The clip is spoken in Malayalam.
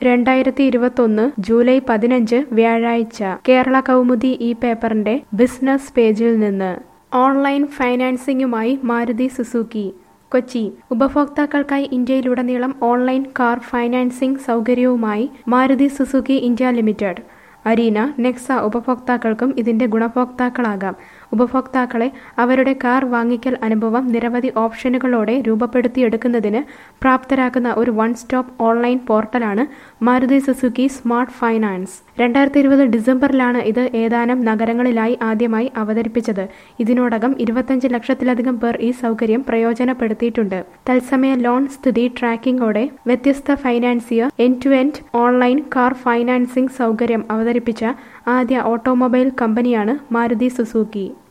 രണ്ടായിരത്തി ഇരുപത്തൊന്ന് ജൂലൈ പതിനഞ്ച് വ്യാഴാഴ്ച കേരള കൗമുദി ഈ പേപ്പറിന്റെ ബിസിനസ് പേജിൽ നിന്ന് ഓൺലൈൻ ഫൈനാൻസിംഗുമായി മാരുതി സുസുക്കി കൊച്ചി ഉപഭോക്താക്കൾക്കായി ഇന്ത്യയിലുടനീളം ഓൺലൈൻ കാർ ഫൈനാൻസിംഗ് സൗകര്യവുമായി Maruti Suzuki India limited Arena Nexa ഉപഭോക്താക്കൾക്കും ഇതിന്റെ ഗുണഭോക്താക്കളാകാം ഉപഭോക്താക്കളെ അവരുടെ കാർ വാങ്ങിക്കൽ അനുഭവം നിരവധി ഓപ്ഷനുകളോടെ രൂപപ്പെടുത്തിയെടുക്കുന്നതിന് പ്രാപ്തരാക്കുന്ന ഒരു വൺ സ്റ്റോപ്പ് ഓൺലൈൻ പോർട്ടലാണ് മാരുതി സുസുക്കി സ്മാർട്ട് ഫൈനാൻസ് രണ്ടായിരത്തി ഇരുപത് ഡിസംബറിലാണ് ഇത് ഏതാനും നഗരങ്ങളിലായി ആദ്യമായി അവതരിപ്പിച്ചത് ഇതിനോടകം ഇരുപത്തഞ്ച് ലക്ഷത്തിലധികം പേർ ഈ സൗകര്യം പ്രയോജനപ്പെടുത്തിയിട്ടുണ്ട് തത്സമയ ലോൺ സ്ഥിതി ട്രാക്കിംഗോടെ വ്യത്യസ്ത financier end to end online car financing സൗകര്യം അവതരിപ്പിച്ച ആദ്യ ഓട്ടോമൊബൈൽ കമ്പനിയാണ് മാരുതി സുസുക്കി